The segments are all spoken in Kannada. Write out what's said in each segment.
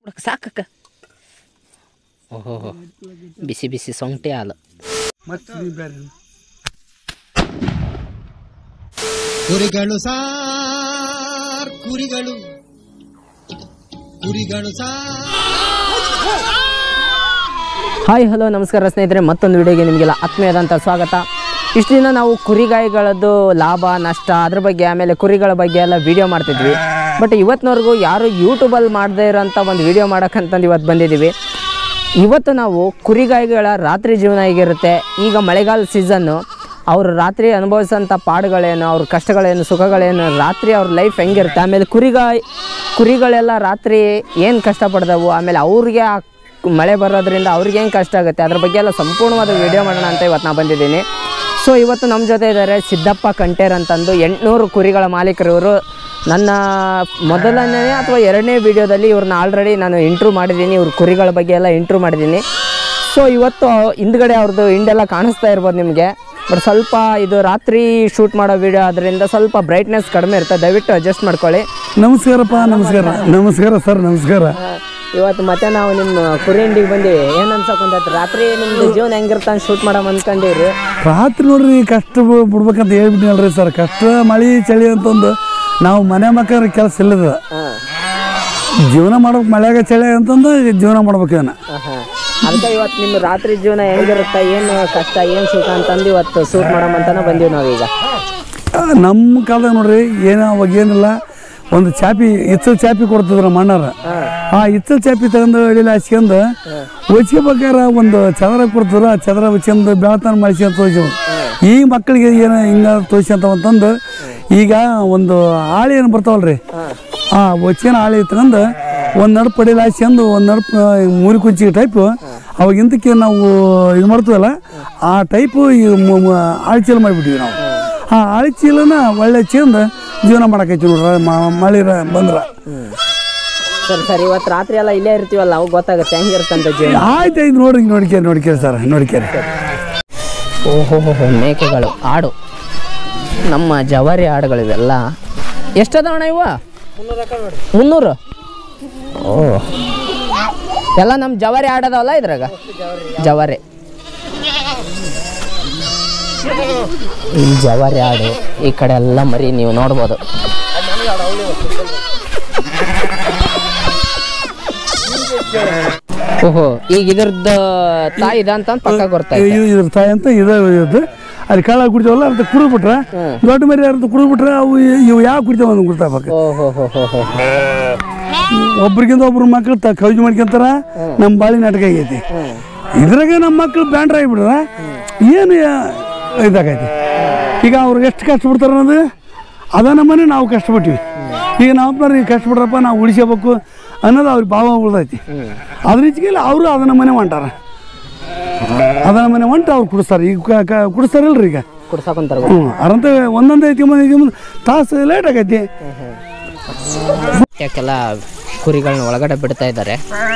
ಹುಡುಕ ಸಾಕಕ್ಕ ಓಹೋ ಬಿಸಿ ಬಿಸಿ ಸೊಂಟೆ ಹಾಲು ಮತ್ತೆ ನೀವು ಬೇರೆ ಕುರಿಗಳು ಸಾರ್ ಕುರಿಗಳು ಕುರಿಗಳು ಸಾರ್ ಹಾಯ್ ಹಲೋ ನಮಸ್ಕಾರ ಸ್ನೇಹಿತರೆ ಮತ್ತೊಂದು ವಿಡಿಯೋಗೆ ನಿಮಗೆಲ್ಲ ಆತ್ಮೀಯದಂಥ ಸ್ವಾಗತ ಇಷ್ಟು ದಿನ ನಾವು ಕುರಿಗಾಯಿಗಳದ್ದು ಲಾಭ ನಷ್ಟ ಅದ್ರ ಬಗ್ಗೆ ಆಮೇಲೆ ಕುರಿಗಳ ಬಗ್ಗೆ ಎಲ್ಲ ವಿಡಿಯೋ ಮಾಡ್ತಿದ್ವಿ ಬಟ್ ಇವತ್ತಿನವರೆಗೂ ಯಾರು ಯೂಟ್ಯೂಬಲ್ಲಿ ಮಾಡದೇ ಇರೋಂಥ ಒಂದು ವಿಡಿಯೋ ಮಾಡೋಕ್ಕಂತಂದು ಇವತ್ತು ಬಂದಿದ್ದೀವಿ ಇವತ್ತು ನಾವು ಕುರಿಗಾಯಿಗಳ ರಾತ್ರಿ ಜೀವನ ಹೇಗಿರುತ್ತೆ ಈಗ ಮಳೆಗಾಲ ಸೀಸನ್ನು ಅವರು ರಾತ್ರಿ ಅನುಭವಿಸೋಂಥ ಪಾಡುಗಳೇನು ಅವ್ರ ಕಷ್ಟಗಳೇನು ಸುಖಗಳೇನು ರಾತ್ರಿ ಅವ್ರ ಲೈಫ್ ಹೆಂಗಿರುತ್ತೆ ಆಮೇಲೆ ಕುರಿಗಾಯಿ ಕುರಿಗಳೆಲ್ಲ ರಾತ್ರಿ ಏನು ಕಷ್ಟಪಡ್ದವು ಆಮೇಲೆ ಅವ್ರಿಗೆ ಆ ಮಳೆ ಬರೋದ್ರಿಂದ ಅವ್ರಿಗೆ ಏನು ಕಷ್ಟ ಆಗುತ್ತೆ ಅದ್ರ ಬಗ್ಗೆ ಎಲ್ಲ ಸಂಪೂರ್ಣವಾದ ವಿಡಿಯೋ ಮಾಡೋಣ ಅಂತ ಇವತ್ತು ನಾನು ಬಂದಿದ್ದೀನಿ ಸೊ ಇವತ್ತು ನಮ್ಮ ಜೊತೆ ಇದ್ದಾರೆ ಸಿದ್ದಪ್ಪ ಕಂಟೇರ್ ಅಂತಂದು ಎಂಟುನೂರು ಕುರಿಗಳ ಮಾಲೀಕರು ಇವರು ನನ್ನ ಮೊದಲನೇ ಅಥವಾ ಎರಡನೇ ವಿಡಿಯೋದಲ್ಲಿ ಇವ್ರನ್ನ ಆಲ್ರೆಡಿ ನಾನು ಇಂಟ್ರೂ ಮಾಡಿದ್ದೀನಿ ಇವ್ರ ಕುರಿಗಳ ಬಗ್ಗೆ ಎಲ್ಲ ಇಂಟ್ರೂ ಮಾಡಿದ್ದೀನಿ ಸೊ ಇವತ್ತು ಹಿಂದ್ಗಡೆ ಅವ್ರದ್ದು ಹಿಂಡೆಲ್ಲ ಕಾಣಿಸ್ತಾ ಇರ್ಬೋದು ನಿಮಗೆ ಬಟ್ ಸ್ವಲ್ಪ ಇದು ರಾತ್ರಿ ಶೂಟ್ ಮಾಡೋ ವಿಡಿಯೋ ಅದರಿಂದ ಸ್ವಲ್ಪ ಬ್ರೈಟ್ನೆಸ್ ಕಡಿಮೆ ಇರುತ್ತೆ ದಯವಿಟ್ಟು ಅಡ್ಜಸ್ಟ್ ಮಾಡ್ಕೊಳ್ಳಿ ನಮಸ್ಕಾರಪ್ಪ ನಮಸ್ಕಾರ ನಮಸ್ಕಾರ ಸರ್ ನಮಸ್ಕಾರ ಇವತ್ತು ಮತ್ತೆ ನಾವು ನಿಮ್ಮ ಕುರಿ ಹಿಂಡಿಗೆ ಬಂದೀವಿ ಏನು ಅನ್ಸಕೊಂಡೈತೆ ರಾತ್ರಿ ನಿಮ್ದು ಜೀವನ ಹೆಂಗಿರುತ್ತೆ ಅಂತ ಶೂಟ್ ಮಾಡೋ ಅನ್ಕೊಂಡಿರಿ ರಾತ್ರಿ ನೋಡ್ರಿ ಕಷ್ಟ ಬಿ- ಬಿಡ್ಬೇಕಂತ ಹೇಳ್ಬಿಟ್ಟಿನಲ್ರಿ ಸರ್ ಕಷ್ಟ ಮಳೆ ಚಳಿ ಅಂತಂದು ನಾವು ಮನೆ ಮಕ್ಕಳ ಕೆಲಸ ಇಲ್ಲದ ಹಾಂ ಜೀವನ ಮಾಡ್ಬೇಕು ಮಳೆಯಾಗ ಚಳಿ ಅಂತಂದು ಜೀವನ ಮಾಡ್ಬೇಕು ಇದನ್ನ ಹಾಂ ಅದಕ್ಕೆ ಇವತ್ತು ನಿಮ್ಮ ರಾತ್ರಿ ಜೀವನ ಹೆಂಗಿರುತ್ತೆ ಏನು ಕಷ್ಟ ಏನು ಸುಖ ಅಂತಂದು ಇವತ್ತು ಶೂಟ್ ಮಾಡಮಂತಾನೆ ಬಂದೀವಿ ನಾವೀಗ ಆ, ನಮ್ಮ ಕಾಲದಾಗ ನೋಡ್ರಿ ಏನೋ ಅವಾಗ ಏನಿಲ್ಲ ಒಂದು ಚಾಪಿ ಇಚ್ಚಲ್ ಚಾಪಿ ಕೊಡ್ತಿದ್ರು ನಮ್ಮ ಅಣ್ಣಾರ ಆ ಇಚ್ಚಲ್ ಚಾಪಿ ತಗೊಂಡು ಅಡಿಲಿ ಹಚ್ಕೊಂಡು ಒಚ್ಕೋಬೇಕಾರ ಒಂದು ಚದರ ಕೊಡ್ತಿದ್ರು ಆ ಚದರ ಹಚ್ಕೊಂಡು ಬೆಳತನ ಮಾಡಿಸಿ ಅಂತ ತೋರಿಸಿ ಈ ಮಕ್ಕಳಿಗೆ ಏನು ಹಿಂಗ ತೋರಿಸಿ ಅಂತ ಅಂತಂದು ಈಗ ಒಂದು ಆಳಿ ಏನು ಬರ್ತಾವಲ್ರಿ ಆ ಒಚ್ಚಿನ ಆಳಿ ತಗೊಂಡು ಒಂದು ನಡುಪು ಅಡಿಲಿ ಹಾಸ್ಕೊಂಡು ಒಂದು ನಡುಪು ಮೂರಿ ಕುಂಚಿ ಟೈಪ್ ಅವಾಗ ಇಂತಕ್ಕೆ ನಾವು ಇದು ಮಾಡ್ತೀವಲ್ಲ ಆ ಟೈಪು ಈ ಆಳ್ಚೀಲ ಮಾಡಿಬಿಟ್ಟಿವಿ ನಾವು ಆ ಆಳ್ಚೀಲನ ಒಳ್ಳೆ ಚಂದ ಜೀವನ ಮಾಡಕೈತಿ ನೋಡ್ರ ಮ- ಮಳೆ ರ- ಬಂದ್ರ ಸರಿ ಸರಿ ಇವತ್ತು ರಾತ್ರಿ ಎಲ್ಲ ಇಲ್ಲೇ ಇರ್ತೀವಲ್ಲ ಅವಾಗ ಗೊತ್ತಾಗುತ್ತೆ ಹೆಂಗಿರುತ್ತೆ ಅಂತ ಜೀವನ ಆಯ್ತು ಆಯ್ತು ನೋಡ್ರಿ ನೋಡ್ಕೇರಿ ನೋಡ್ಕೇರಿ ಸರ್ ನೋಡ್ಕೇರಿ ಓಹೋ ಮೇಕೆಗಳು ಆಡು ನಮ್ಮ ಜವಾರಿ ಆಡುಗಳು ಇವೆಲ್ಲ ಎಷ್ಟದವಣ ಇವ ಮುನ್ನೂರು ಓ ಎಲ್ಲ ನಮ್ಮ ಜವಾರಿ ಆಡದವಲ್ಲ ಇದ್ರಾಗ ಜವಾರಿ ಈ ಜವಾರಿ ಆಡು ಈ ಕಡೆ ಎಲ್ಲ ಮರಿ ನೀವು ನೋಡ್ಬೋದು ಓಹೋ ಈಗ ಇದ್ರದ್ದು ತಾಯಿ ಇದೆ ಅಂತ ಪಕ್ಕ ಗೊತ್ತಾಯ್ತು ಇದು ಇದ್ರ ತಾಯಿ ಅಂತ ಇದು ಇದು ಅಲ್ಲಿ ಕಾಳ ಕುಡಿತಾವಲ್ಲ ಅರ್ಧ ಕುಡಿದ್ಬಿಟ್ರೆ ದೊಡ್ಡ ಮರಿ ಅರ್ಧ ಕುಡಿದ್ಬಿಟ್ರೆ ಅವು ಇವು ಯಾವ ಕುಡಿತಾವ ಅಂತ ಗುರ್ತಾಬೇಕು ಓಹೋ ಹೋ ಹೋ ಹೋ ಒಬ್ರಿಗಿಂತ ಒಬ್ರು ಮಕ್ಳು ತ ಕೌಜಿ ಮಾಡ್ಕೊಂತಾರ ನಮ್ಮ ಬಾಳಿ ನಾಟಕ ಆಗೈತಿ ಇದ್ರಾಗ ನಮ್ಮ ಮಕ್ಳು ಬ್ಯಾಂಡ್ರ್ ಆಗಿಬಿಟ್ರ ಏನು ಯಾ- ಇದಾಗೈತಿ ಈಗ ಅವ್ರಿಗೆ ಎಷ್ಟು ಕಷ್ಟಪಡ್ತಾರ ಅನ್ನೋದು ಅದ ನಮ್ಮನೆ ನಾವು ಕಷ್ಟಪಟ್ಟಿವಿ ಈಗ ನಾವು ಈಗ ಕಷ್ಟಪಡ್ರಪ್ಪ ನಾವು ಉಳಿಸ್ಕೋಬೇಕು ಅನ್ನೋದು ಅವ್ರಿಗೆ ಭಾವ ಉಳ್ದೈತಿ ಅದ್ರ ರೀತಿಗೆಲ್ಲ ಅವರು ಅದನ್ನ ಮನೆ ಹೊಂಟಾರ ಅದನ್ನ ಮನೆ ಹೊಂಟ ಅವ್ರು ಕುಡಿಸ್ತಾರೆ ಈಗ ಕ- ಕ- ಕುಡಿಸ್ತಾರಲ್ರಿ ಈಗ ಕುಡ್ಸಾಕೊಂತಾರ ಹ್ಞೂ ಅರಂತ ಒಂದೊಂದು ಐತಿ ಐತಿ ತಾಸು ಲೇಟ್ ಆಗೈತಿ ಯಾಕೆಲ್ಲ ಕುರಿಗಳನ್ನ ಒಳಗಡೆ ಬಿಡ್ತಾ ಇದ್ದಾರೆ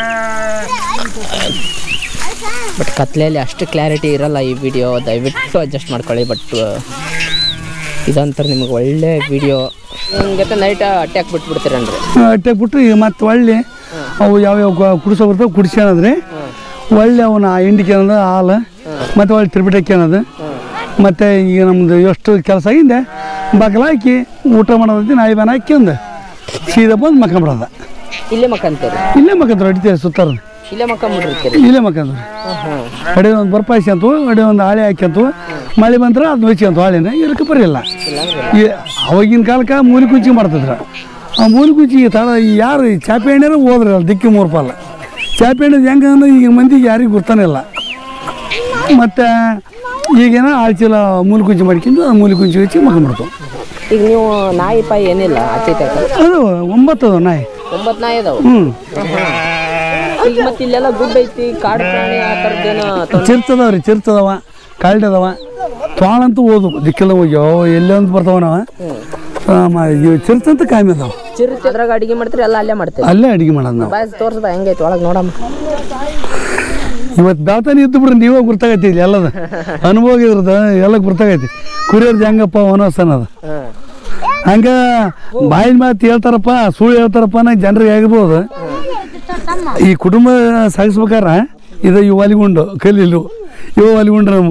ಬಟ್ ಕತ್ಲೆಯಲ್ಲಿ ಅಷ್ಟು ಕ್ಲಾರಿಟಿ ಇರಲ್ಲ ಈ ವಿಡಿಯೋ ದಯವಿಟ್ಟು ಅಡ್ಜಸ್ಟ್ ಮಾಡ್ಕೊಳ್ಳಿ ಬಟ್ ಇದಂತರ ನಿಮಗೆ ಒಳ್ಳೆ ವಿಡಿಯೋ ಜೊತೆ ನೈಟ್ ಅಟ್ಯಾಕ್ ಬಿಟ್ಬಿಡ್ತೀರನ್ರಿ ಅಟ್ಟೆ ಬಿಟ್ಟು ಈಗ ಮತ್ತೆ ಒಳ್ಳೆ ಅವು ಯಾವ್ಯಾವ ಕುಡಿಸೋ ಬರ್ತಾವೆ ಕುಡಿಸ್ಕೊಳದ್ರಿ ಒಳ್ಳೆ ಅವನ ಹಿಂಡಿಕೆ ಅನ್ನೋದು ಹಾಲು ಮತ್ತು ಒಳ್ಳೆ ತಿರ್ಬಿಟಕ್ಕೆ ಅನ್ನೋದು ಮತ್ತು ಈಗ ನಮ್ಮದು ಎಷ್ಟು ಕೆಲಸ ಆಗಿದೆ ಬಾಗಿಲು ಹಾಕಿ ಊಟ ಮಾಡೋದೈತಿ ನಾಯಿ ಬಾನ ಹಾಕ್ಯಂದು ಸೀದಾ ಬಂದು ಮಕ್ಕಂಬಿಡೋದ ಇಲ್ಲೇ ಮಕ್ಕಂತೀರಿ ಇಲ್ಲೇ ಮಕ್ಕಂದ್ರು ಅಡಿತೀರಿ ಸುತ್ತಾರ ಇಲ್ಲೇ ಮಕ್ಕಂಬಿಟ್ಟಿರ್ತೀರಿ ಇಲ್ಲೇ ಮಕ್ಕಂದ್ರು ಅಡಿ ಒಂದು ಬರ್ಪಾಯಿಸಿ ಅಂತು ಅಡಿ ಒಂದು ಹಾಳೆ ಹಾಕ್ಯಂತು ಮಳೆ ಬಂದ್ರೆ ಅದು ಅಂತ ಹಾಳೆನ ಇರಕ್ಕೆ ಬರಲಿಲ್ಲ ಈ ಅವಾಗಿನ ಕಾಲಕ್ಕೆ ಮೂಲಿ ಕುಂಚಿ ಮಾಡ್ತಿದ್ರು ಆ ಮೂಲಿ ಕುಂಚಿ ತಡ ಯಾರು ಈ ಚಾಪೆ ಎಣ್ಣೆನ ಹೋದ್ರಿ ಅಲ್ಲಿ ದಿಕ್ಕಿ ಮೂರು ಪಾಲ ಚಾಪೆ ಎಣ್ಣೆ ಹೆಂಗೆ ಅಂದ್ರೆ ಈಗ ಮಂದಿಗೆ ಯಾರಿಗೂ ಗೊತ್ತಾನೆ ಇಲ್ಲ ಮತ್ತು ಈಗೇನೋ ಆಳ್ಚಿಲ ಮೂಲಿ ಕುಂಚಿ ಮಾಡ್ಕೊಂಡು ಆ ಮೂಲಿ ಕುಂಚಿ ಹಚ್ಚಿ ಮಕ್ಕಂಬಿಡ್ತು ಈಗ ನೀವು ನಾಯಿ ಪಾಯಿ ಏನಿಲ್ಲ ಆಚೆ ಅದು ಒಂಬತ್ತು ಅದು ನಾಯಿ ಒಂಬತ್ತು ನಾಯಿ ಅದಾವು ಹ್ಞೂ ಈಗ ಮತ್ತೆ ಇಲ್ಲೆಲ್ಲ ಗುಡ್ ಐತಿ ಕಾಡು ಪ್ರಾಣಿ ಆ ಥರದ್ದೇನೋ ಚಿರ್ತದವ ರೀ ಚಿರ್ತದವ ಕಾಲ್ಡದವ ತ್ವಾಳಂತೂ ಓದು ದಿಕ್ಕೆಲ್ಲ ಹೋಗ್ಯೋ ಎಲ್ಲೇ ಅಂತ ಬರ್ತಾವ ನಾವು ಚಿರ್ತಂತ ಕಾಮಿ ಅದಾವ ಚಿರುತಿ ಅದ್ರಾಗ ಅಡಿಗೆ ಮಾಡ್ತೀರಿ ಎಲ್ಲ ಅಲ್ಲೇ ಮಾಡ್ತೀರಿ ಅಲ್ಲೇ ಅಡಿಗೆ ಮಾಡೋದು ನಾವು ಬಾಯ್ ತೋರ್ಸ್ಬಾ ಹೆಂಗೈತಿ ಒಳಗೆ ನೋಡಮ್ಮ ಇವತ್ತು ಬೆಳ್ತಾನೆ ಇದ್ದು ಬಿಡ್ರಿ ನೀವೇ ಗುರ್ತಾಗೈತಿ ಇಲ್ಲಿ ಎಲ್ಲದ ಅನುಭವ ಇದ್ರದ ಎಲ್ಲ ಗುರ್ತಾಗೈತಿ ಕುರಿಯರ್ದು ಹೆಂಗಪ್ಪ ವನವಾಸ ಅನ್ನೋದು ಹಂಗ ಬಾಯಿನ ಮಾತು ಹೇಳ್ತಾರಪ್ಪ ಸುಳ್ಳು ಹೇಳ್ತಾರಪ್ಪ ಅನ್ನೋ ಜನರಿಗೆ ಆಗಿರ್ಬೋದು ಈ ಕುಟುಂಬ ಸಾಗಿಸ್ಬೇಕಾರ ಇದು ಇವು ಒಲಿಗುಂಡು ಕಲ್ಲಿಲು ಇವು ಒಲಿಗುಂಡು ನಮ್ಮ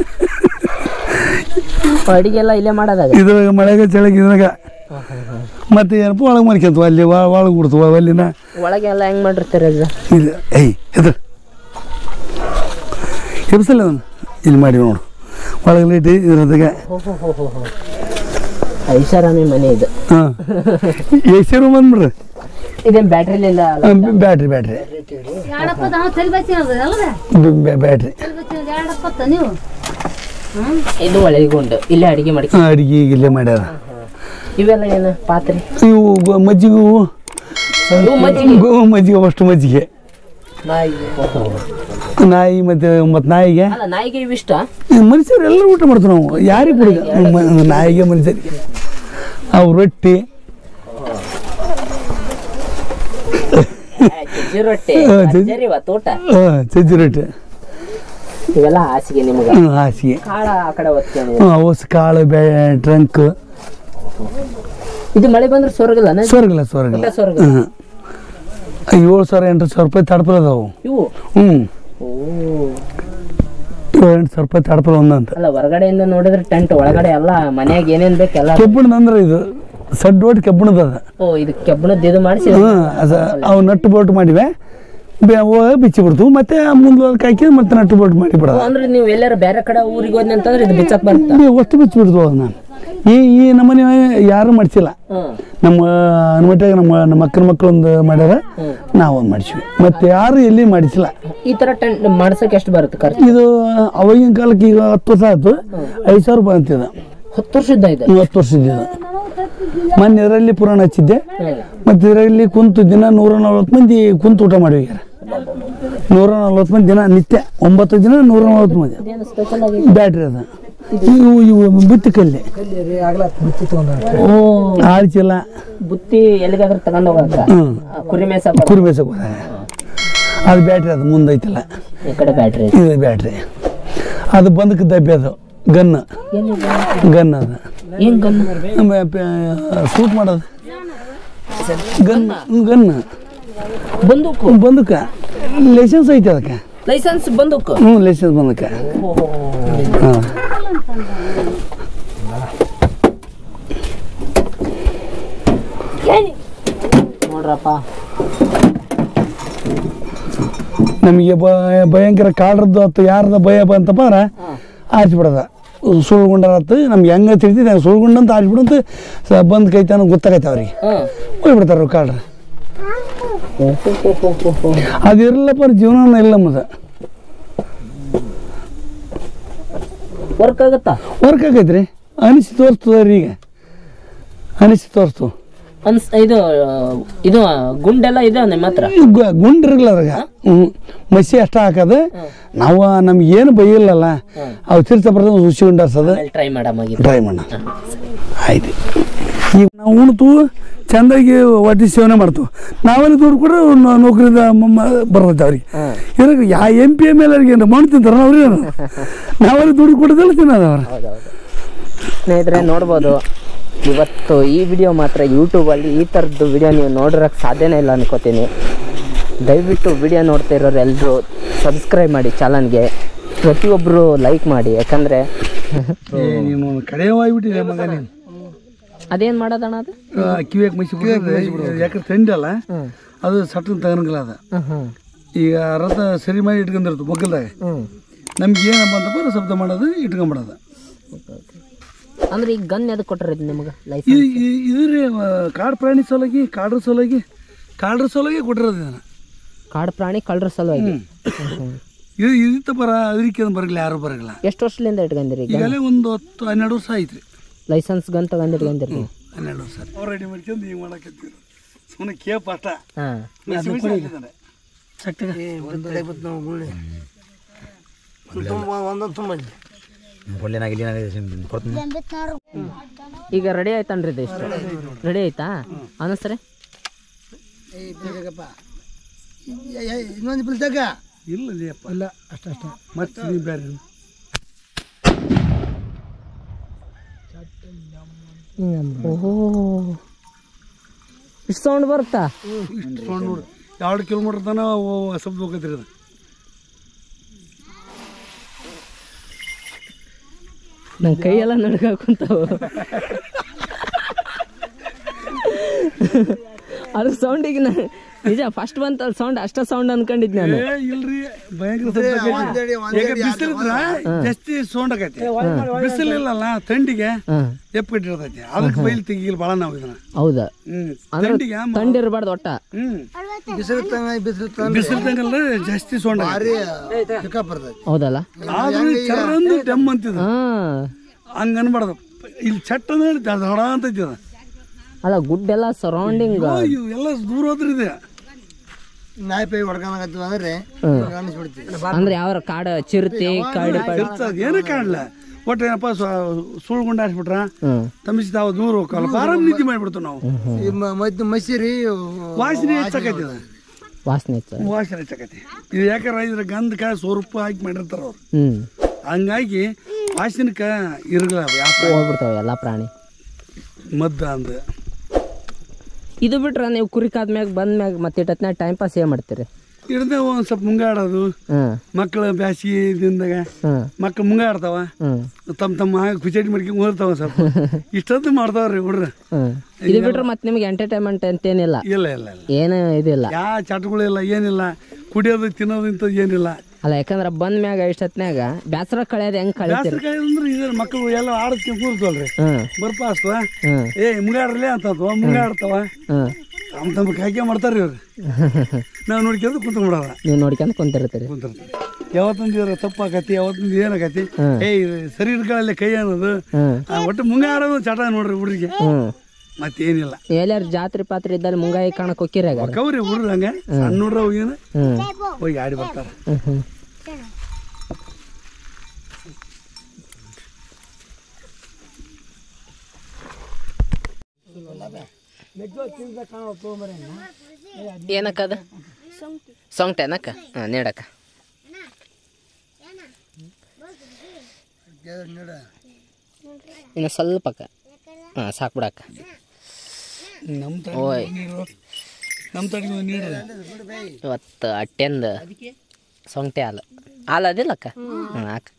ಅಡಿಗೆ ಎಲ್ಲ ಇಲ್ಲೇ ಮಾಡೋದಾಗ ಇದ್ರಾಗ ಮಳೆಗೆ ಚಳಿಗೆ ಇದ್ರಾಗ ಮತ್ತೆ ಏನಪ್ಪ ಒಳಗೆ ಮರ್ಕೊಂತ ಅಲ್ಲಿ ಒಳಗೆ ಬಿಡ್ತು ಅಲ್ಲಿನ ಒಳಗೆ ಎಲ್ಲ ಹೆಂಗ್ ಮಾಡಿರ್ತೀರ ಇದು ಇಲ್ಲ ಏಯ್ ಎದ್ರ ಎಬ್ಸಲ್ಲ ಅದನ್ನು ಇಲ್ಲಿ ಮಾಡಿ ನೋಡು ಒಳಗೆ ಲೈಟ್ ಇರೋದಾಗ ಐಷಾರಾಮಿ ಮನೆ ಇದು ಹಾಂ ಎ ಸಿ ರೂಮ್ ಬಂದ್ಬಿಡ್ರಿ ಇದೇನ್ ಬ್ಯಾಟ್ರಿಲಿಂದ ಬ್ಯಾಟ್ರಿ ಬ್ಯಾಟ್ರಿ ಎರಡಪ್ಪ ನಾವು ತಲೆ ಬಚ್ಚಿರೋದು ಅಲ್ಲದ ಬ್ಯಾಟ್ರಿ ತಲೆ ಬಚ್ಚಿರೋದು ಎರಡಪ್ಪ ನೀವು ಇದು ಒಳಗುಂಡು ಇಲ್ಲೇ ಅಡಿಗೆ ಮಾಡಿ ಅಡಿಗೆ ಇಲ್ಲೇ ಮಾಡ್ಯಾರ ಇವೆಲ್ಲ ಏನು ಪಾತ್ರೆ ಇವು ಗೊ- ಮಜ್ಜಿಗೆ ಹೂವು ಇವು ಮಜ್ಜಿಗೆ ಗೋ ಮಜ್ಜಿಗೆ ಅಷ್ಟು ಮಜ್ಜಿಗೆ ನಾಯಿ ನಾಯಿ ಮತ್ತೆ ಮತ್ತು ನಾಯಿಗೆ ಅಲ್ಲ ನಾಯಿಗೆ ಇವಿಷ್ಟ ಮನುಷ್ಯರು ಎಲ್ಲರೂ ಊಟ ಮಾಡ್ತೀವಿ ನಾವು ಯಾರಿಗೆ ಕುಡಿದ ನಾಯಿಗೆ ಮನುಷ್ಯರಿಗೆ ಅವು ರೊಟ್ಟಿ ಸಜ್ಜಿ ರೊಟ್ಟಿ ಹಾ, ಸಜ್ಜಿ. ಭರ್ಜರಿ ಇವತ್ತು ಊಟ ಆ, ಸಜ್ಜಿ ರೊಟ್ಟಿ ಇವೆಲ್ಲ ಹಾಸಿಗೆ ನಿಮ್ಗೆ ಹ್ಮ್, ಹಾಸಿಗೆ ಕಾಳ ಆ ಕಡೆ ಒತ್ಕೊಂಡು ಹ್ಮ್, ಅವಸ್ ಕಾಳು ಬೇ ಟ್ರಂಕ್ ಇದು ಮಳೆ ಬಂದ್ರೆ ಸೊರಗಲ್ಲ ಸ್ವರ್ಗಲ್ಲ ಸ್ವರ್ಗಲ್ಲ ಸ್ವರ್ಗ ಹ್ಮ್. ಏಳು ಸಾವಿರ ಎಂಟು ಸಾವಿರ ರೂಪಾಯಿ ತಡಪಲ್ ಅದಾವು ಇವು ಹ್ಞೂ ಓ ಏಳು ಎಂಟು ಸಾವಿರ ರೂಪಾಯಿ ತಡಪಲ್ ಒಂದಂತ ಅಲ್ಲ ಹೊರಗಡೆಯಿಂದ ನೋಡಿದ್ರೆ ಟೆಂಟ್ ಒಳಗಡೆ ಎಲ್ಲ ಮನ್ಯಾಗ ಏನೇನ್ ಬೇಕು ಎಲ್ಲ ಕೆಬ್ಬಣದ ಅಂದ್ರೆ ಇದು ಸಡ್ ಒಟ್ಟು ಕೆಬ್ಬಣದ ಅದ ಓ ಇದು ಕೆಬ್ಬಣದ್ದು ಇದು ಮಾಡಿಸಿ ಹ್ಞೂ ಅದು ಅವು ನಟ್ಟು ಬೋಟ್ ಮಾಡಿವೆ ಬೆ ಹೋಗಿ ಬಿಚ್ಚಿ ಬಿಡ್ತು ಮತ್ತೆ ಮುಂದೆ ಹಾಕಿ ಮತ್ತೆ ನಟ್ಟು ಬೋಟ್ ಮಾಡಿ ಬಿಡೋದು ಅಂದ್ರೆ ನೀವು ಎಲ್ಲಾರ ಬೇರೆ ಕಡೆ ಊರಿಗೆ ಹೋದ್ನಿ ಅಂತಂದ್ರೆ ಇದು ಬಿಚ್ಚಕ್ ಬರುತ್ತಾ ಬೆ- ಒಟ್ಟು ಬಿಚ್ಚಿ ಬಿಡ್ತು ಅದನ್ನ ಈ ಈ ನಮ್ಮನೆ ಯಾರು ಮಾಡಿಸಿಲ್ಲ ಹ್ಮ್ ನಮ್ಮ ಅನ್ಮಟ್ಟಾಗ ನಮ್ಮ ನಮ್ಮ ಅಕ್ಕನ ಮಕ್ಕಳೊಂದು ಮಾಡ್ಯಾರ ನಾವೊಂದು ಮಾಡಿಸಿವಿ ಮತ್ತೆ ಯಾರು ಎಲ್ಲಿ ಮಾಡಿಸಿಲ್ಲ ಈ ತರ ಟೆಂಟ್ ಮಾಡ್ಸಕ್ ಎಷ್ಟು ಬರುತ್ತೆ ಖರ್ಚು ಇದು ಅವಾಗಿನ ಕಾಲಕ್ಕೆ ಈಗ ಹತ್ತು ವರ್ಷ ಆಯ್ತು ಐದು ಸಾವಿರ ರೂಪಾಯಿ ಅಂತಿದ ಹತ್ತು ವರ್ಷದ ಇದೆ ಹತ್ತು ವರ್ಷದ ಮೊನ್ನೆ ಇದರಲ್ಲಿ ಪುರಾಣ ಹಚ್ಚಿದ್ದೆ ಮತ್ತು ಇದರಲ್ಲಿ ಕುಂತು ದಿನ ನೂರ ನಲ್ವತ್ತು ಮಂದಿ ಕುಂತು ಊಟ ಮಾಡಿ ಹೋಗ್ಯಾರ ನೂರ ನಲ್ವತ್ತು ಮಂದಿ ದಿನ ನಿತ್ಯ ಒಂಬತ್ತು ದಿನ ನೂರ ನಲ್ವತ್ತು ಮಂದಿ ಏನು ಸ್ಪೆಷಲ್ ಆಗಿ ಬ್ಯಾಟ್ರಿ ಅದ ಇವು ಇವು ಬುತ್ತಿ ಕಲ್ಲಿ ಓ ಆಳ್ಚಿಲ್ಲ ಬುತ್ತಿ ಎಲ್ಲಿಗಾದ್ರೂ ತಗೊಂಡ್ ಹೋಗಕ್ಕ ಹ್ಞೂ ಆ, ಕುರಿ ಮೇಯ್ಸಕ್ ಹೋಗಕ್ಕ. ಕುರಿ ಬೇಸಕ್ಕೆ ಹೋದಾಗ ಅದು ಬ್ಯಾಟ್ರಿ ಅದು ಮುಂದೈತಿಲ್ಲ ಈ ಕಡೆ ಬ್ಯಾಟ್ರಿ ಇದು ಬ್ಯಾಟ್ರಿ ಅದು ಬಂದಕ್ಕೆ ದಬ್ಬೆ ಅದು ಗನ್ ಗನ್ ಅದು ಏನ್ ಗನ್ ಶೂಟ್ ಮಾಡೋದು ಗನ್ ಗನ್ ಬಂದೂಕು ಬಂದಕ್ಕೆ ಲೈಸೆನ್ಸ್ ಐತೆ ಅದಕ್ಕೆ ಲೈಸೆನ್ಸ್ ಬಂದೂಕು ಹ್ಞೂ ಲೈಸೆನ್ಸ್ ಬಂದಕ್ಕೆ ಹಾಂ ನೋಡ್ರಪ್ಪ ನಮಗೆ ಭ- ಭಯಂಕರ ಕಾಡ್ರದ್ದು ಅಥವಾ ಯಾರ್ದ ಭಯ ಬಂತಪ್ಪ ಅಂದ್ರೆ ಆರಿಸ್ಬಿಡೋದ ಸುಳ್ಗುಂಡರತ್ತು ನಮ್ಗೆ ಹೆಂಗೆ ತಿಳಿತಿದೆ ಹಂಗೆ ಸುಳ್ಗುಂಡ ಅಂತ ಆರಿಸ್ಬಿಡಂತ ಸ ಬಂದು ಕೈತೆ ಅನ್ನೋ ಗೊತ್ತಾಗೈತೆ ಅವ್ರಿಗೆ ಹ್ಮ್ ಹೋಗ್ಬಿಡ್ತಾರೆ ಅವ್ರು ಕಾಡ್ರ ಅದು ಇರಲ್ಲಪ್ಪ ಜೀವನ ಇಲ್ಲ ನಮ್ಮದು ವರ್ಕ್ ಆಗುತ್ತಾ ವರ್ಕ್ ಆಗೈತೆ ರೀ ಅನಿಸಿ ತೋರಿಸ್ತದ ರೀ ಈಗ ಅನಿಸಿ ತೋರಿಸ್ತು ಅನ್ಸ್ ಇದು ಆ, ಇದು ಆ, ಗುಂಡೆಲ್ಲ ಇದೆ ನಿಮ್ಮ ಹತ್ರ ಗುಂಡ್ ಇರಲ್ಲ ಅದ್ರಾಗ ಹ್ಞೂ ಮಸಿ ಅಷ್ಟ ಹಾಕೋದು ನಾವು ನಮ್ಗೆ ಏನು ಬೈಯಿಲ್ಲಲ್ಲ ಅವು ತಿರ್ಸ ಬರ್ತದೆ ಹುಸಿ ಉಂಡರ್ಸೋದು ಟ್ರೈ ಮಾಡಮಾಗಿ ಟ್ರೈ ಮಾಡೋಣ ಆಯ್ತು ಈಗ ನಾವು ಉಣ್ತು ಚೆಂದಾಗಿ ಹೊಟ್ಟೆ ಸೇವನೆ ಮಾಡ್ತು ನಾವಲ್ಲಿ ದುಡ್ಡು ಕೊಡ್ರೆ ನೌ- ನೌಕರಿದ ಬರ್ತೈತೆ ಅವ್ರಿಗೆ ಇದ್ರಾಗ ಯಾ ಎಂ ಪಿ ಎಮ್ ಎಲ್ ಅವ್ರಿಗೆ ಏನು ಮಣ್ಣು ತಿಂತಾರ ಅವ್ರಿಗೆ ನಾವಲ್ಲಿ ದುಡ್ಡು ಕೊಡೋದಲ್ಲ ತಿನ್ನೋದು ಅವ್ರು ಸ್ನೇಹಿತರೆ ನೋಡ್ಬೋದು ಇವತ್ತು ಈ ವಿಡಿಯೋ ಮಾತ್ರ ಯೂಟ್ಯೂಬಲ್ಲಿ ಈ ಥರದ್ದು ವಿಡಿಯೋ ನೀವು ನೋಡಿರೋಕ್ಕೆ ಸಾಧ್ಯನೇ ಇಲ್ಲ ಅನ್ಕೋತೀನಿ ದಯವಿಟ್ಟು ವಿಡಿಯೋ ನೋಡ್ತಾ ಇರೋರು ಎಲ್ಲರೂ ಸಬ್ಸ್ಕ್ರೈಬ್ ಮಾಡಿ ಚಾನಲ್ಗೆ ಪ್ರತಿಯೊಬ್ಬರು ಲೈಕ್ ಮಾಡಿ ಯಾಕಂದರೆ ನೀನು ಕಡೆ ಹೋಗ್ಬಿಟ್ಟಿದೆ ಮಗ ನೀನು ಅದೇನು ಮಾಡೋದಣ್ಣ ಅದು ಕಿವಿಯಾಗ ಮಸಿ ಯಾಕಂದ್ರೆ ಥಂಡಿ ಅಲ್ಲ ಅದು ಸಟ್ಟನ್ ತಗನಗಲ್ಲ ಅದು ಈಗ ರಥ ಸರಿ ಮಾಡಿ ಇಟ್ಕೊಂಡಿರ್ತು ಮಗ್ಗಲ್ದಾಗ ನಮ್ಗೆ ಏನಪ್ಪ ಅಂತಪ್ಪ ಶಬ್ದ ಮಾಡೋದು ಇಟ್ಕೊಂಬಿಡೋದು ಅಂದ್ರೆ ಈಗ ಗನ್ ಎದಕ್ಕೆ ಕೊಟ್ಟರೆ ನಿಮ್ಗೆ ಲೈಫ್ ಇದು ಇದು ರೀ ಆ, ಕಾಡು ಪ್ರಾಣಿ ಸಲುವಾಗಿ ಕಾಡ್ರ ಸಲುವಾಗಿ ಕಾಡ್ರ ಸಲುವಾಗಿ ಕೊಟ್ಟಿರೋದು ಇದನ್ನ ಕಾಡು ಪ್ರಾಣಿ ಕಳ್ಳರ ಸಲುವಾಗಿ ಇದು ಇದಿತ್ತ ಬರ ಅದಕ್ಕೆ ಬರಲ್ಲ ಯಾರು ಬರಲ್ಲ ಎಷ್ಟು ವರ್ಷದಿಂದ ಇಟ್ಕೊಂಡಿರಿ ಈಗ ಈಗಲೇ ಒಂದು ಹತ್ತು ಹನ್ನೆರಡು ವರ್ಷ ಆಯ್ತು ರೀ ಲೈಸೆನ್ಸ್ ಗನ್ ತಗೊಂಡು ಇಟ್ಕೊಂಡಿರಿ ನೀವು ಹನ್ನೆರಡು ವರ್ಷ ಅವ್ರು ರೆಡಿ ಮಾಡ್ಕೊಂಡು ಹಿಂಗೆ ಮಾಡಕತ್ತೀವಿ ಸುಮ್ಮನೆ ಕೇಪ್ ಅಷ್ಟ ಹಾಂ ಈಗ ರೆಡಿ ಆಯ್ತನ್ರಿ ಇದು ಇಷ್ಟು ರೆಡಿ ಆಯ್ತಾ ಅನಸ್ರೆ ಇನ್ನೊಂದು ಬಿಲ್ದಾಗ ಇಲ್ಲ ಲೇಪ ಇಲ್ಲ ಅಷ್ಟ ಅಷ್ಟ ಮತ್ತೆ ನೀವು ಬೇರೆ ಓಹೋ ಇಷ್ಟು ಸೌಂಡ್ ಬರುತ್ತಾ ಇಷ್ಟು ಸೌಂಡ್ ನೋಡು ಎರಡು ಕಿಲೋಮೀಟ್ರ್ ತನಕ ಶಬ್ದ ಹೋಗತ್ರಿ ಅದು ನನ್ನ ಕೈಯೆಲ್ಲ ನಡ್ಕಾಕುಂತಾವ ಅದ್ರ ಸೌಂಡಿಗೆ ನಾ ನಿಜ ಫಸ್ಟ್ ಬಂತಲ್ಲ ಸೌಂಡ್ ಅಷ್ಟ ಸೌಂಡ್ ಅನ್ಕೊಂಡಿದ್ ನಾನು ಏ ಇಲ್ರಿ ಭಯಂಕರ ಶಬ್ದ ಆಕೈತಿ. ಯಾಕೆ ಬಿಸಿಲಿದ್ರ ಜಾಸ್ತಿ ಸೌಂಡ್ ಆಗೈತಿ ಬಿಸಿಲಿಲ್ಲಲ್ಲ ಥಂಡಿಗೆ ಹಾಂ ಎಪ್ ಕಟ್ಟಿರ್ತೈತಿ ಅದಕ್ಕೆ ಬೈಲ್ ತೆಗಿಲ್ ಭಾಳ ನಾವು ಇದನ್ನ ಹೌದಾ ಹ್ಮ್ ಅಂದ್ರೆ ಥಂಡಿಗೆ ಮ- ತಂಡಿರ್ಬಾರ್ದು ಒಟ್ಟ ಹ್ಮ್ ಬಿಸಿಲು ಬಿಸಿಲು ಬಿಸಿಲ್ದಂಗಲ್ಲ ಜಾಸ್ತಿ ಸೌಂಡ್ ಭಾರಿ ಚಿಕ್ಕ ಬರ್ತೈತಿ ಅಲ್ಲ ಆದ್ರೂ ಚರಂದು ಡೆಮ್ ಅಂತಿದ ಹಾ ಹಂಗ ಅನ್ಬಾರ್ದು ಇಲ್ಲಿ ಚಟ್ ಅಂದ್ರೆ ದಡ ಅಂತೈತಿ ಅದು ಅಲ್ಲ ಗುಡ್ ಎಲ್ಲ ಸರೌಂಡಿಂಗ್ ಅಯ್ಯೋ, ಎಲ್ಲ ದೂರ ಹೋದ್ರಿ ಇದೆ ನಾಯಿ ಪೈ ಹೊಡ್ಕೊಂಡಾಗತ್ತೀವಿ ಅಂದ್ರೆ ಅನಿಸ್ಬಿಡ್ತೀವಿ ಅಂದ್ರೆ ಯಾವ ಕಾಡ ಚಿರತೆ ಕಾಡಿ ಪಾಡಿ ಇರ್ತದ ಏನೂ ಕಾಣಲ್ಲ ಒಟ್ಟು ಏನಪ್ಪ ಸುಳ್ಗುಂಡ ಹಾಸ್ಬಿಟ್ರ ಹ್ಮ್ ತಮಿಸಿ ತಾವು ದೂರ ಹೋಗಲ್ಲ ಆರಾಮ್ ನಿದ್ದೆ ಮಾಡ್ಬಿಡ್ತಾವ ನಾವು ಈ ಮ- ಮದ್ದು ಮಸಿರಿ ವಾಸನೆ ಹೆಚ್ಚಾಕೈತಿ ಅದು ವಾಸನೆ ಇತ್ತು ವಾಸನೆ ಹೆಚ್ಚಾಕೈತಿ ಇದು ಯಾಕಂದ್ರೆ ಇದ್ರ ಗಂಧಕ ಸ್ವರೂಪ ಹಾಕಿ ಮಾಡಿರ್ತಾರ ಅವ್ರು ಹ್ಮ್ ಹಂಗಾಗಿ ವಾಸನಕ ಇರಲ್ಲ ವ್ಯಾಪಾರ ಹೋಗ್ಬಿಡ್ತಾವ ಎಲ್ಲಾ ಪ್ರಾಣಿ ಮದ್ದು ಅಂದ ಇದು ಬಿಟ್ರ ನೀವು ಕುರಿ ಕಾದ್ಮ್ಯಾಗ ಬಂದ್ಮ್ಯಾಗ ಮತ್ತೆ ಇಟ್ಟತ್ನ್ಯಾಗ ಟೈಮ್ ಪಾಸ್ ಏನ್ ಮಾಡ್ತೀರಿ ಇಡದೆ ಒಂದ್ ಸ್ವಲ್ಪ ಮುಂಗಾಡೋದು ಹ್ಮ್ ಮಕ್ಕಳ ಬ್ಯಾಸಿಗೆ ದಿನದಾಗ ಹ್ಮ್ ಮಕ್ಕಳು ಮುಂಗಾಡ್ತಾವ ಹ್ಮ್ ತಮ್ಮ ತಮ್ಮ ಕುಚೇಟಿ ಮಾಡ್ಕೊಂಡು ಹೋಗ್ತಾವ ಸ್ವಲ್ಪ ಇಷ್ಟೊತ್ತು ಮಾಡ್ತಾವ್ರಿ ಹುಡ್ರ ಹ್ಮ್ ಇದು ಬಿಟ್ರೆ ಮತ್ತೆ ನಿಮ್ಗೆ ಎಂಟರ್ಟೈನ್ಮೆಂಟ್ ಅಂತೇನಿಲ್ಲ ಇಲ್ಲ ಇಲ್ಲ ಇಲ್ಲ ಏನು ಇದಿಲ್ಲ ಯಾವ ಚಟಗಳಿಲ್ಲ ಏನಿಲ್ಲ ಕುಡಿಯೋದು ತಿನ್ನೋದು ಇಂಥದ್ದು ಏನಿಲ್ಲ ಅಲ್ಲ ಯಾಕಂದ್ರ ಬಂದ್ ಮ್ಯಾಗ ಇಷ್ಟತ್ನ್ಯಾಗ ಬ್ಯಾಸರ ಕಳೆಯೋದು ಹೆಂಗ್ ಕಳಿತೀರಿ ಬ್ಯಾಸರ ಅಂದ್ರೆ ಇದ್ರ ಮಕ್ಕಳು ಎಲ್ಲ ಆಡೋದಕ್ಕೆ ಕೂರ್ತವಲ್ರಿ ಹ್ಮ್ ಬರ್ಪಾಸ್ತವ ಹ್ಮ್ ಏ ಮುಂಗಾಡ್ರಲೇ ಅಂತವ ಮುಂಗಾಡ್ತಾವ ಹ್ಮ್ ತಮ್ಮ ತಮ್ಮ ಕಾಯ್ಕೆ ಮಾಡ್ತಾರ್ರಿ ಇವ್ರು ನಾವು ನೋಡ್ಕೊಂಡು ಕುಂತ ಬಿಡೋದ ನೀವು ನೋಡ್ಕೊಂಡ್ ಕುಂತಿರ್ತೀರಿ ಕುಂತಿರ್ತೀವಿ ಯಾವತ್ತೊಂದು ಇವ್ರ ತಪ್ಪಾಕತಿ ಯಾವತ್ತೊಂದು ಏನಾಕತಿ ಹ್ಮ್. ಏ ಇದು ಸರಿ ಹಿಡ್ಕೊಳ್ಳಲ್ಲಿ ಕೈ ಅನ್ನೋದು ಹ್ಮ್ ಆ, ಒಟ್ಟು ಮುಂಗಾಡೋದು ಚಟ ನೋಡ್ರಿ ಹುಡ್ರಿಗೆ ಹ್ಮ್ ಮತ್ತೇನಿಲ್ಲ ಎಲ್ಲಾರು ಜಾತ್ರೆ ಪಾತ್ರೆ ಇದ್ದಲ್ಲಿ ಮುಂಗಾಯಿ ಕಾಣಕ್ ಹೋಗಿರಿ ಆಗ ಕವ್ರಿ ಹುಡ್ರು ಹಂಗೆ ಸಣ್ಣ ಹುಡ್ರ ಹೋಗಿನ ಹ್ಮ್ ಹೋಗಿ ಆಡಿ ಬರ್ತಾರ ಹ್ಮ್ ಹ್ಮ್ ಏನಕ್ಕದ ಸೊಂಗ್ಟೆ ಏನಕ್ಕ ಹಾಂ ನೀಡಕ್ಕ ಇನ್ನು ಸ್ವಲ್ಪಕ್ಕ ಹಾಂ ಸಾಕು ಬಿಡಕ್ಕ ನಮ್ಮ ತಡಿ ಓಯ್ ನೀರು ನಮ್ಮ ತಡಿಗೆ ಒಂದು ನೀರು ಇವತ್ತು ಅಟ್ಟೆಂದು ಸೊಂಗ್ಟೆ ಹಾಲು ಹಾಲು ಅದಿಲ್ಲಕ್ಕ ಹಾಂ ಹಾಕಕ್ಕ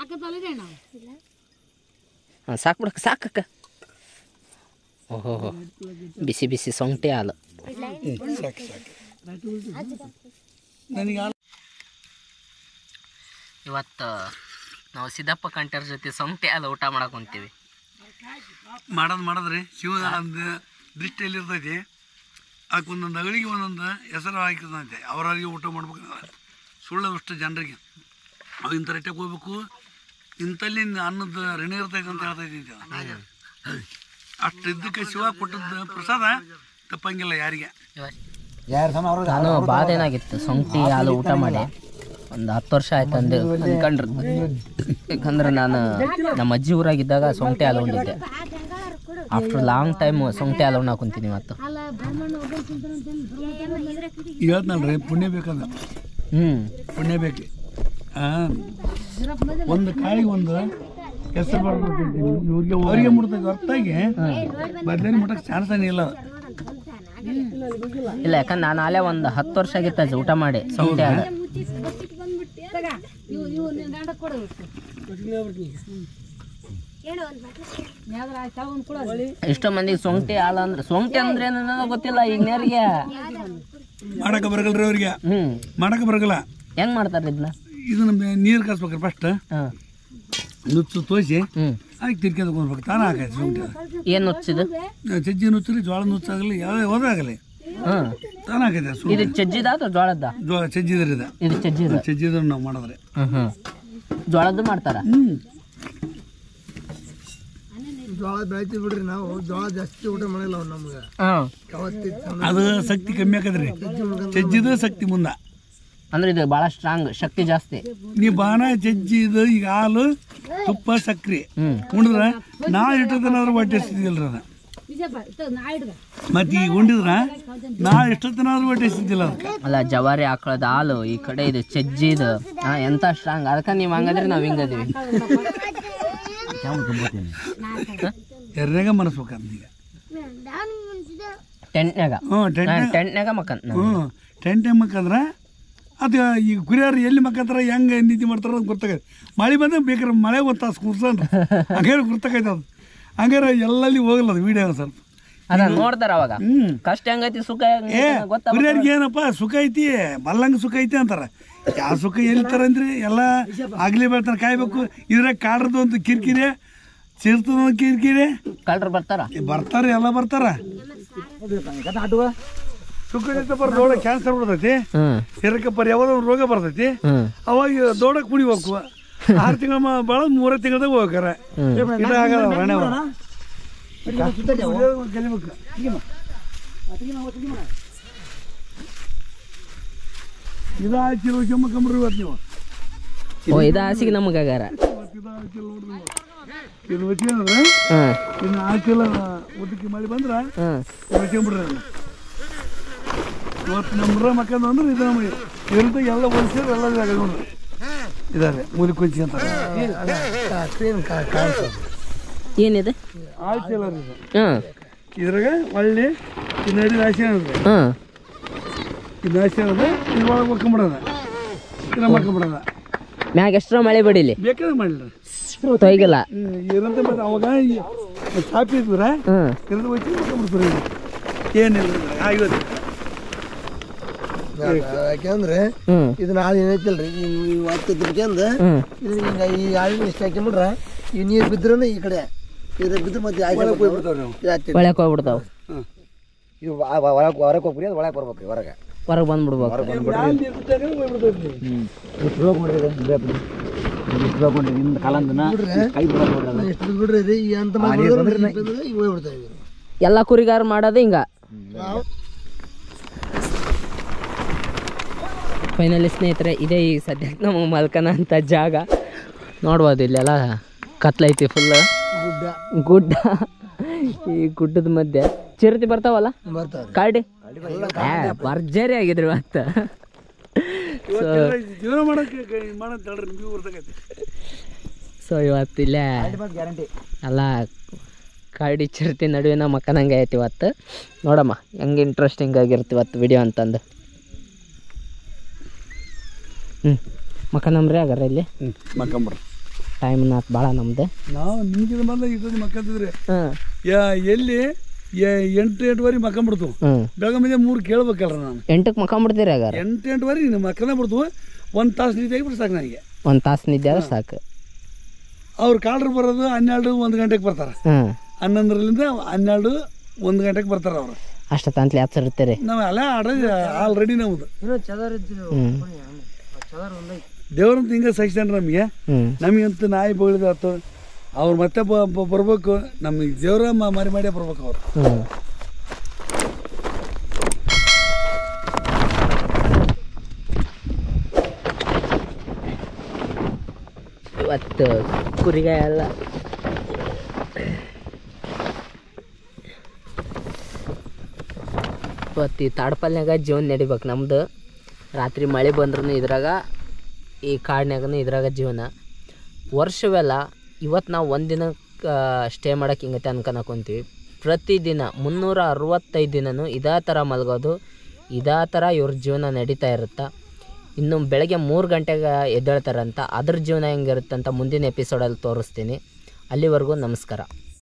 ಹಾಂ ಸಾಕು ಬಿಡಕ್ಕ ಸಾಕಕ್ಕ ಓಹೋ ಬಿಸಿ ಬಿಸಿ ಸೊಂಗ್ಟೆ ಹಾಲು ಸಾಕು ಸಾಕು ನನಗೆ ಇವತ್ತು ನಾವು ಸಿದ್ದಪ್ಪ ಕಂಟರ್ ಜೊತೆ ಸೊಂಗ್ಟೆ ಹಾಲು ಊಟ ಮಾಡಕ್ ಹೊಂತೀವಿ ಮಾಡೋದು ಮಾಡೋದ್ರಿ ಶಿವನ ಒಂದು ದೃಷ್ಟಿಯಲ್ಲಿ ಇರ್ತೈತಿ ಅದಕ್ಕೆ ಒಂದೊಂದು ಅಗಳಿಗೆ ಒಂದೊಂದು ಹೆಸರು ಹಾಕಿದಂತೆ ಅವ್ರವ್ರಿಗೆ ಊಟ ಮಾಡ್ಬೇಕು ಸುಳ್ಳು ಅಷ್ಟು ಜನರಿಗೆ ಅವು ಇಂಥ ರೇಟಕ್ಕೆ ಹೋಗ್ಬೇಕು ಇಂಥಲ್ಲಿ ಅನ್ನದ ಋಣ ಇರ್ತೈತೆ ಅಂತ ಹೇಳ್ತೈತಿ ಇದು. ಅಷ್ಟು ಇದ್ದಕ್ಕೆ ಶಿವ ಕೊಟ್ಟದ್ದು ಪ್ರಸಾದ ತಪ್ಪಂಗಿಲ್ಲ ಯಾರಿಗೆ ಯಾರು ಸಮ ಅವ್ರ ನಾನು ಭಾಳ ಏನಾಗಿತ್ತು ಸೊಂಗ್ಟಿ ಹಾಲು ಊಟ ಮಾಡಿ ಒಂದು ಹತ್ತು ವರ್ಷ ಆಯ್ತು ಅಂದು ಅನ್ಕೊಂಡ್ರೆ ಯಾಕಂದ್ರೆ ನಾನು ನಮ್ಮ ಅಜ್ಜಿ ಊರಾಗಿದ್ದಾಗ ಸೊಂಗ್ಟಿ ಹಾಲು ಉಂಡಿದ್ದೆ ಆಫ್ಟರ್ ಲಾಂಗ್ ಟೈಮ್ ಸೊಂಗ್ಟಿ ಹಾಲು ಉಣ್ಣಾಕ್ ಕುಂತೀನಿ ಇವತ್ತು ಹೇಳ್ತಾನಲ್ರಿ ಪುಣ್ಯ ಬೇಕಂದ ಹ್ಞೂ ಪುಣ್ಯ ಬೇಕು ಆ, ಒಂದು ಕಾಳಿಗೆ ಒಂದು ಹೆಸರು ಬರ್ಬೇಕು ಇವ್ರಿಗೆ ಅವರಿಗೆ ಮುಡ್ತೈತೆ ಹೊರತಾಗಿ ಬದಲೇನೆ ಮುಟ್ಟಕ್ಕೆ ಚಾನ್ಸನೇ ಇಲ್ಲ ಅದು. ಇಲ್ಲ ಯಾಕಂದ್ರೆ ನಾನು ಅಲ್ಲೇ ಒಂದು ಹತ್ತು ವರ್ಷ ಆಗಿತ್ತು ಅಜ್ಜಿ ಊಟ ಮಾಡಿ ಸೊಂಗ್ಟಿ ಹಾಲು ಎಷ್ಟೋ ಮಂದಿಗೆ ಸೊಂಗ್ಟಿ ಹಾಲು ಅಂದ್ರೆ ಸೊಂಗ್ಟಿ ಅಂದ್ರೆ ಏನನ್ನೋದು ಗೊತ್ತಿಲ್ಲ ಈಗ ನೇರಿಗೆ ಮಾಡಕ್ಕೆ ಬರಗಲ್ರಿ ಅವ್ರಿಗೆ ಹ್ಞೂ ಮಾಡಕ್ಕೆ ಬರಗಲ್ಲ ಹೆಂಗ್ ಮಾಡ್ತಾರೆ ಇದನ್ನ ಇದನ್ನ ನೀರು ಕಾಸ್ಬೇಕ್ರಿ ಫಸ್ಟ್ ಹಾಂ ನುಚ್ಚು ತೋಸಿ ಹ್ಞೂ ಹಾಕಿ ತಿರ್ಕೊಂಡು ಹೋಗ್ಬೇಕು ತಾನೇ ಹಾಕೈತಿ ಶುಂಠಿ ಏನು ನುಚ್ಚಿದು ಸಜ್ಜಿ ನುಚ್ಚಲಿ ಜೋಳ ನುಚ್ಚಾಗಲಿ ಯಾವುದೇ ಹೋದಾಗಲಿ ಹಾಂ ತಾನೇ ಹಾಕೈತೆ ಶುಂಠಿ ಇದು ಚಜ್ಜಿದ ಅಥವಾ ಜೋಳದ ಜೋಳ ಸಜ್ಜಿದ್ರ ಇದು ಇದು ಚಜ್ಜಿದ ಸಜ್ಜಿದ್ರ ನಾವು ಮಾಡಿದ್ರೆ ಹ್ಞೂ ಹ್ಞೂ ಜೋಳದ್ದು ಮಾಡ್ತಾರ ಹ್ಞೂ ಜೋಳ ಬೆಳಿತೀವಿ ಬಿಡ್ರಿ ನಾವು ಜೋಳ ಜಾಸ್ತಿ ಊಟ ಮಾಡಿಲ್ಲ ಅವ್ರು ನಮ್ಗೆ ಹಾಂ ಯಾವತ್ತಿ ಅದು ಶಕ್ತಿ ಕಮ್ಮಿ ಆಕದ್ರಿ ಸಜ್ಜಿದ ಶಕ್ತಿ ಮುಂದ ಅಂದ್ರೆ ಇದು ಭಾಳ ಸ್ಟ್ರಾಂಗ್ ಶಕ್ತಿ ಜಾಸ್ತಿ ನೀ ಬಾಣ ಜಜ್ಜಿದು ಈಗ ಹಾಲು ತುಪ್ಪ ಸಕ್ರಿ ಹ್ಞೂ ಉಂಡಿದ್ರ ನಾ ಇಟ್ಟತನಾದ್ರೂ ಹೊಟ್ಟೆ ಎಷ್ಟಿದ್ದಿಲ್ರಿ ಅದ ಮತ್ತೆ ಈಗ ಉಂಡಿದ್ರ ನಾ ಎಷ್ಟೊತ್ತನಾದ್ರೂ ಹೊಟ್ಟೆ ಎಷ್ಟಿದ್ದಿಲ್ಲ ಅದಕ್ಕೆ ಅಲ್ಲ ಜವಾರಿ ಆಕಳದ ಹಾಲು ಈ ಕಡೆ ಇದು ಚಜ್ಜಿದು ಹಾಂ ಎಂತ ಸ್ಟ್ರಾಂಗ್ ಅದಕ್ಕೆ ನೀವು ಹಂಗಂದ್ರೆ ನಾವು ಹಿಂಗದೀವಿ ಎರ್ನಾಗ ಮನಸ್ಬೇಕಂತ ಈಗ ಟೆಂಟ್ನಾಗ ಹ್ಞೂ ಟೆಂಟ್ ಟೆಂಟ್ನಾಗ ಮಕ್ಕಂತ ಹ್ಞೂ ಟೈಮ್ ಟೈಮ್ ಮಕ್ಕಂದ್ರೆ ಅದು ಈಗ ಕುರಿಯರು ಎಲ್ಲಿ ಮಕ್ಕಂತಾರ ಹೆಂಗೆ ನಿದ್ದೆ ಮಾಡ್ತಾರ ಅಂತ ಗೊತ್ತಾಗೈತೆ ಮಳೆ ಬಂದ್ರೆ ಬೇಕಾದ್ರೆ ಮಳೆ ಒಂದು ತಾಸು ಕುರ್ಸನ್ರಿ ಹಂಗಾರೆ ಗೊತ್ತಾಗೈತೆ ಅದು ಹಂಗಾರೆ ಎಲ್ಲಲ್ಲಿ ಹೋಗಲ್ಲ ಅದು ವೀಡಿಯೋ ಸ್ವಲ್ಪ ಅದ ನೋಡ್ತಾರ ಅವಾಗ ಹ್ಮ್ ಕಷ್ಟ ಹೆಂಗೈತಿ ಸುಖ ಏ ಹೆಂಗೈತಿ ಗೊತ್ತ ಕುರಿಯರ್ಗೆ ಏನಪ್ಪ ಸುಖ ಐತಿ ಮಲ್ಲಂಗ ಸುಖ ಐತಿ ಅಂತಾರೆ ಯಾವ ಸುಖ ಎಲ್ಲಿತಾರ ಅಂದ್ರಿ ಎಲ್ಲ ಆಗ್ಲಿ ಬೆಳ್ತಾರ ಕಾಯ್ಬೇಕು ಇದ್ರಾಗ ಕಾಡ್ರದ್ದು ಒಂದು ಕಿರಿಕಿರಿ ಚಿರ್ತದ ಒಂದು ಕಿರಿಕಿರಿ ಕಳ್ರು ಬರ್ತಾರ ಏ, ಬರ್ತಾರೆ ಎಲ್ಲ ಬರ್ತಾರ ಸುಖ ಬರ್ ದೊಡ್ಡ ಕ್ಯಾನ್ಸರ್ ಬಿಡ್ತೈತಿ ಹ್ಮ್ ಸಿರಕ್ಕೆ ಪರಿ ಯಾವುದೋ ಒಂದು ರೋಗ ಬರ್ತೈತಿ ಹ್ಮ್ ಅವಾಗ ದೊಡ್ಡಕ್ಕೆ ಕುಡಿಬೇಕು ಆರು ತಿಂಗಳ ಬಾಳ ಮೂರೇ ತಿಂಗಳದಾಗ ಹೋಗ್ಯಾರ ಇದು ಆಗಲ್ಲ ರಣೆ ಕಲಿಬೇಕು ಇದು ಹಾಕಿರೋ ಕೆಮ್ಮಕಂಬ್ರಿ ಇವತ್ತು ನೀವು ಓ ಇದು ಹಾಸಿಗೆ ನಮಗಾಗಾರ ಇವತ್ತು ಇದು ಹಾಕಿಲ್ಲ ನೋಡ್ರಿ ನೀವು. ಇದು ಹಚ್ಕೊಂಡ್ರೆ ಹ್ಮ್ ಇನ್ನು ಹಾಕಿಲ್ಲ ಉದ್ದಕ್ಕೆ ಮಳೆ ಬಂದ್ರೆ ಹ್ಮ್ ಹಚ್ಕೊಂಡ್ಬಿಡ್ರಿ ಅದನ್ನ ಇವತ್ತು ನಮ್ಮ ಮಕ್ಕಂದು ಅಂದ್ರೆ ಇದು ನಮ್ಮ ಇರಂತ ಎಲ್ಲ ಹೊಲ್ಸಿದ್ರೆ ಎಲ್ಲ ಇದಾಗಲ್ಲ ನೋಡ್ರಿ ಇದಾವೆ ಮೂಲಿ ಕುಂಚಿ ಅಂತಾರೆ ಸ್ಕ್ರೀನ್ ಕಾಣಿಸೋದು ಏನಿದೆ ಆಯ್ತಿಲ್ಲ ರೀ ಇದು ಹ್ಮ್ ಇದ್ರಾಗ ಒಳ್ಳೆ ಇದು ನಡಿ ರಾಶಿ ಅನ್ನೋದು ಹ್ಮ್ ಇದು ರಾಶಿ ಅನ್ನೋದು ಇದ್ರೊಳಗೆ ಮಕ್ಕೊಂಬಿಡೋದ ಇದನ್ನ ಮಕ್ಕೊಂಬಿಡೋದ ಮ್ಯಾಗ ಎಷ್ಟರ ಮಳೆ ಬಡಿಲಿ ಬೇಕಾದ್ರೆ ಮಾಡಿಲ್ಲ ತೊಯ್ಗಿಲ್ಲ ಇರಂತ ಮತ್ತೆ ಅವಾಗ ಈ ಚಾಪಿ ಇದ್ರೆ ಹ್ಮ್ ಇರದ ಹೋಗಿ ಮಕ್ಕೊಂಬಿಡ್ತಾರೆ ಏನಿಲ್ಲ ಆಗಿರೋದು ಯಾಕೆಂದ್ರೆ ಹ್ಮ್ ಇದು ನಾಳೆ ಏನೈತಿಲ್ರಿ ನೀವು ಹತ್ತಿದ್ರಕ್ಕೆಂದ ಹ್ಮ್ ಇದು ಹಿಂಗ ಈ ಹಾಳಿನ ಇಷ್ಟ ಹಾಕೊಂಡ್ಬಿಟ್ರೆ ಈ ನೀರು ಬಿದ್ರೂ ಈ ಕಡೆ ಇದು ಬಿದ್ದು ಮತ್ತೆ ಆಯ್ತು ಒಳಕ್ ಹೋಗ್ಬಿಡ್ತಾವ ಇದು ಹೊರಗೆ ಹೊರಗೆ ಹೋಗ್ಬಿಡಿ ಅದು ಒಳಗೆ ಬರ್ಬೇಕು ಹೊರಗೆ ಹೊರಗೆ ಬಂದ್ಬಿಡ್ಬೇಕು ನಿಮ್ದು ಕಾಲಂದನ ಕೈ ಬಿಡೋದು ನೋಡ್ರಿ ಅದು. ಎಷ್ಟು ಬಿಡ್ರಿ ಇದು ಈ ಅಂತ ಮಾಡಿ ಬಿದ್ರೆ ಈಗ ಹೋಗ್ಬಿಡ್ತಾವೆ ಇವು. ಎಲ್ಲ ಕುರಿಗಾರ ಮಾಡೋದು ಹಿಂಗ ಫೈನಲಿ ಸ್ನೇಹಿತರೆ ಇದೇ ಈ ಸದ್ಯಕ್ಕೆ ನಮಗೆ ಮಲ್ಕನ ಅಂತ ಜಾಗ ನೋಡ್ಬೋದು ಇಲ್ಲೆಲ್ಲ ಕತ್ಲೈತಿ ಫುಲ್ ಗುಡ್ಡ ಗುಡ್ಡ ಈ ಗುಡ್ಡದ ಮಧ್ಯೆ ಚಿರತೆ ಬರ್ತಾವಲ್ಲ ಬರ್ತಾವ್ರಿ ಕಾಡಿ ಏ, ಭರ್ಜರಿ ಆಗಿದ್ರಿ ಇವತ್ತು ಸೊ ಜೀವನ ಮಾಡಕ್ಕೆ ಮಾಡೋದು ತಡ್ರಿ ನೀವು ಬರ್ತಕ್ಕೈತಿ ಸೊ ಇವತ್ತು ಇಲ್ಲೇ ಎಲ್ಲ ಕಾಡಿ ಚಿರತೆ ನಡುವಿನ ಮಕ್ಕನಂಗೆ ಐತಿ ಇವತ್ತು ನೋಡಮ್ಮ ಹೆಂಗೆ ಇಂಟ್ರೆಸ್ಟಿಂಗ್ ಆಗಿರುತ್ತೆ ಇವತ್ತು ವಿಡಿಯೋ ಅಂತಂದು ಹ್ಞೂ ಮಕ್ಕನಂಬ್ರಿ ಆಗಾರ ಇಲ್ಲಿ ಹ್ಞೂ ಮಕ್ಕಂಬ್ರಿ ಟೈಮ್ ನಾತ್ ಭಾಳ ನಮ್ದು ನಾವು ನಿಮ್ಗಿದ ಮೊದಲು ಇದ್ದದ್ದು ಮಕ್ಕಂತಿದ್ರಿ ಹಾಂ ಯಾ ಎಲ್ಲಿ ಎ- ಎಂಟು ಎಂಟುವರೆಗೆ ಮಕ್ಕಂಬಿಡ್ತು ಹ್ಞೂ ಬೆಳಗ್ಗೆ ಮುಂದೆ ಮೂರು ಕೇಳ್ಬೇಕಲ್ರ ನಾನು ಎಂಟಕ್ಕೆ ಮಕ್ಕೊಂಬಿಡ್ತೀರಿ ಆಗಾರ ಎಂಟು ಎಂಟುವರೆಗೆ ನೀವು ಮಕ್ಕನೇ ಬಿಡ್ತು ಒಂದು ತಾಸು ನಿದ್ದೆ ಆಗಿಬಿಟ್ಟು ಸಾಕು ನನಗೆ ಒಂದು ತಾಸು ನಿದ್ದೆ ಆದ್ರೆ ಸಾಕು ಅವ್ರು ಕಾಡ್ರು ಬರೋದು ಹನ್ನೆರಡು ಒಂದು ಗಂಟೆಗೆ ಬರ್ತಾರೆ ಹ್ಞೂ ಹನ್ನೊಂದರಿಂದ ಹನ್ನೆರಡು ಒಂದು ಗಂಟೆಗೆ ಬರ್ತಾರೆ ಅವರು ಅಷ್ಟೊತ್ತಂತ್ಲಿ ಹಚ್ಚಿರ್ತೀರಿ ನಾವು ಅಲ್ಲ ಆಡೋದು ಆಲ್ರೆಡಿ ನಮ್ಮದು ಇನ್ನೂ ಚದರ್ ಇದ್ದಿಲ್ಲ ಹ್ಞೂ ಚದರ್ ಒಂದೈತಿ ದೇವ್ರಂತ ಹಿಂಗೆ ಸಹಿಸ್ತಾನೆ ನಮಗೆ ಹ್ಞೂ ನಮಗಂತೂ ನಾಯಿ ಬಗಳಿದಾತು ಅವ್ರು ಮತ್ತೆ ಬ- ಬ- ಬರ್ಬೇಕು ನಮಗೆ ದೇವ್ರ ಮ- ಮರಿ ಮಾಡೇ ಬರ್ಬೇಕು ಅವ್ರು ಹ್ಞೂ ಇವತ್ತು ಕುರಿಗಾಯ ಎಲ್ಲ ಇವತ್ತು ಈ ತಾಡ್ಪಲ್ನಾಗ ಜೀವನ ನಡಿಬೇಕು ನಮ್ದು ರಾತ್ರಿ ಮಳೆ ಬಂದ್ರೂ ಇದ್ರಾಗ ಈ ಕಾಡಿನಾಗನು ಇದ್ರಾಗ ಜೀವನ ವರ್ಷವೆಲ್ಲ ಇವತ್ತು ನಾವು ಒಂದಿನ ಸ್ಟೇ ಮಾಡೋಕೆ ಹಿಂಗತೆ ಅನ್ಕೊನಕೊಂತೀವಿ ಪ್ರತಿದಿನ ಮುನ್ನೂರ ಅರವತ್ತೈದು ದಿನನೂ ಇದೇ ಥರ ಮಲಗೋದು ಇದೇ ಥರ ಇವ್ರ ಜೀವನ ನಡೀತಾ ಇರುತ್ತೆ ಇನ್ನು ಬೆಳಗ್ಗೆ ಮೂರು ಗಂಟೆಗೆ ಎದ್ದೇಳ್ತಾರಂತ ಅದ್ರ ಜೀವನ ಹೆಂಗಿರುತ್ತಂತ ಮುಂದಿನ ಎಪಿಸೋಡಲ್ಲಿ ತೋರಿಸ್ತೀನಿ ಅಲ್ಲಿವರೆಗೂ ನಮಸ್ಕಾರ